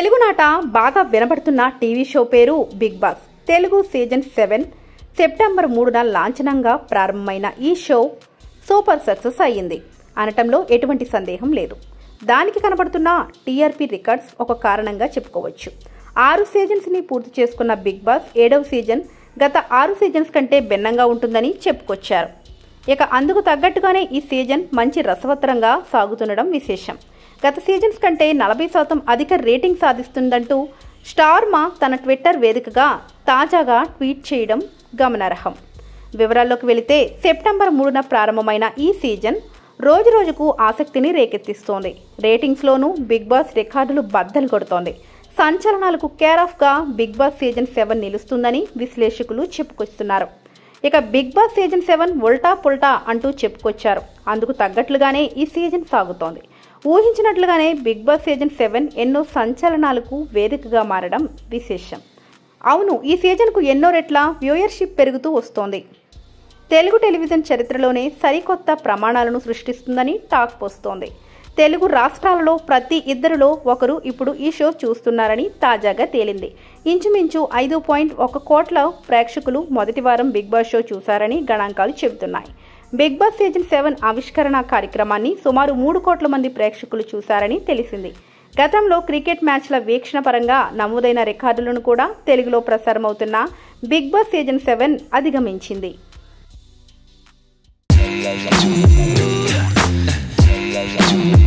తెలుగునాట బాగా వినబడుతున్న టీవీ షో పేరు Bigg Boss Telugu season seven September మూడున లాంఛనంగా ప్రారంభమైన ఈ షో సూపర్ సక్సెస్ అయ్యింది అనటంలో ఎటువంటి సందేహం లేదు దానికి కనబడుతున్న టీఆర్పీ రికార్డ్స్ ఒక కారణంగా చెప్పుకోవచ్చు ఆరు సీజన్స్ని పూర్తి చేసుకున్న బిగ్ బాస్ ఏడవ సీజన్ గత ఆరు సీజన్స్ కంటే భిన్నంగా ఉంటుందని చెప్పుకొచ్చారు ఇక అందుకు తగ్గట్టుగానే ఈ సీజన్ మంచి రసవత్తరంగా సాగుతుండడం విశేషం గత సీజన్స్ కంటే నలభై శాతం అధిక రేటింగ్ సాధిస్తుందంటూ స్టార్ మా తన ట్విట్టర్ వేదికగా తాజాగా ట్వీట్ చేయడం గమనార్హం వివరాల్లోకి వెళితే సెప్టెంబర్ మూడున ప్రారంభమైన ఈ సీజన్ రోజు రోజుకు ఆసక్తిని రేకెత్తిస్తోంది రేటింగ్స్లోనూ బిగ్ బాస్ రికార్డులు బద్దలు కొడుతోంది సంచలనాలకు కేర్ ఆఫ్గా బిగ్ బాస్ సీజన్ సెవెన్ నిలుస్తుందని విశ్లేషకులు చెప్పుకొస్తున్నారు ఇక బిగ్ బాస్ సీజన్ సెవెన్ ఉల్టా పుల్టా అంటూ చెప్పుకొచ్చారు అందుకు తగ్గట్లుగానే ఈ సీజన్ సాగుతోంది ఊహించినట్లుగానే బిగ్ బాస్ సీజన్ సెవెన్ ఎన్నో సంచలనాలకు వేదికగా మారడం విశేషం అవును ఈ సీజన్కు ఎన్నో రెట్ల వ్యూయర్షిప్ పెరుగుతూ వస్తోంది తెలుగు టెలివిజన్ చరిత్రలోనే సరికొత్త ప్రమాణాలను సృష్టిస్తుందని టాక్ పోస్తోంది తెలుగు రాష్ట్రాలలో ప్రతి ఇద్దరిలో ఒకరు ఇప్పుడు ఈ షో చూస్తున్నారని తాజాగా తేలింది ఇంచుమించు ఐదు పాయింట్ ఒక కోట్ల ప్రేక్షకులు మొదటి వారం బిగ్ బాస్ షో చూశారని గణాంకాలు చెబుతున్నాయి బిగ్ బాస్ సీజన్ సెవెన్ ఆవిష్కరణ కార్యక్రమాన్ని సుమారు మూడు కోట్ల మంది ప్రేక్షకులు చూశారని తెలిసింది గతంలో క్రికెట్ మ్యాచ్ల వీక్షణ పరంగా నమోదైన రికార్డులను కూడా తెలుగులో ప్రసారమవుతున్న బిగ్ బాస్ సీజన్ సెవెన్ అధిగమించింది Thank you.